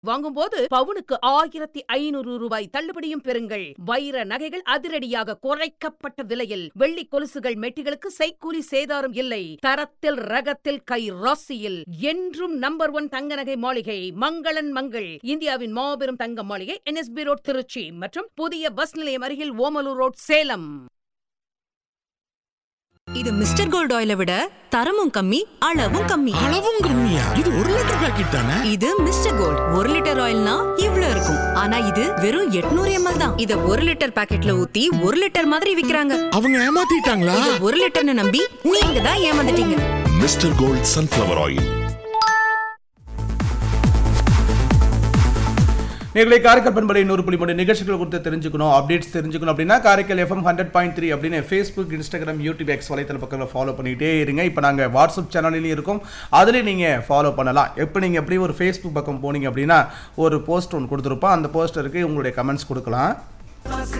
வாங்கும்போது பவுனுக்கு ஆயிரத்தி ஐநூறு ரூபாய் தள்ளுபடியும் பெறுங்கள் வைர நகைகள் அதிரடியாக குறைக்கப்பட்ட விலையில் வெள்ளி கொலுசுகள் மெட்டிகளுக்கு செய்கூலி சேதாரம் இல்லை தரத்தில் ரகத்தில் கை ராசியில் என்றும் நம்பர் ஒன் தங்க நகை மாளிகை மங்களன் மங்கள் இந்தியாவின் மாபெரும் தங்க மாளிகை என்எஸ்பி ரோட் திருச்சி மற்றும் புதிய பஸ் நிலையம் அருகில் ஓமலூர் ரோட் சேலம் இது மிஸ்டர் கோல்ட் ஆயிலை விட தரமும் கம்மி அளவும் கம்மி அளவும் கம்மியா இது ஒரு லிட்டர் பாக்கெட் தானே இது மிஸ்டர் கோல்ட் ஒரு லிட்டர் ஆயில்னா இவ்ளோ இருக்கும் ஆனா இது வெறும் 800 எம்எல் தான் இத ஒரு லிட்டர் பாக்கெட்ல ஊத்தி ஒரு லிட்டர் மாதிரி விக்கிறாங்க அவங்க ஏமாத்திட்டாங்களா இத ஒரு லிட்டர்னு நம்பி நீங்க தான் ஏமாந்துட்டீங்க மிஸ்டர் கோல்ட் சன்ஃப்ளவர் ஆயில் நீங்களே காரைக்கால் பண்பலை நூறு புள்ளி மூணு நிகழ்ச்சிகள் குறித்து தெரிஞ்சுக்கணும் அப்டேட்ஸ் தெரிஞ்சுக்கணும் அப்படின்னா Karaikal FM hundred point three அப்படின்னு ஃபேஸ்புக் இன்ஸ்டாகிராம் யூடியூப் எக்ஸ் வலைத்தள பக்கத்தில் ஃபாலோ பண்ணிகிட்டே இருங்க இப்போ நாங்கள் வாட்ஸ்அப் சேனல்லையும் இருக்கோம் அதில் நீங்கள் ஃபாலோ பண்ணலாம் இப்போ நீங்கள் எப்படி ஒரு ஃபேஸ்புக் பக்கம் போனீங்க அப்படின்னா ஒரு போஸ்ட் ஒன்று கொடுத்துருப்போம் அந்த போஸ்டருக்கு உங்களுடைய கமெண்ட்ஸ் கொடுக்கலாம்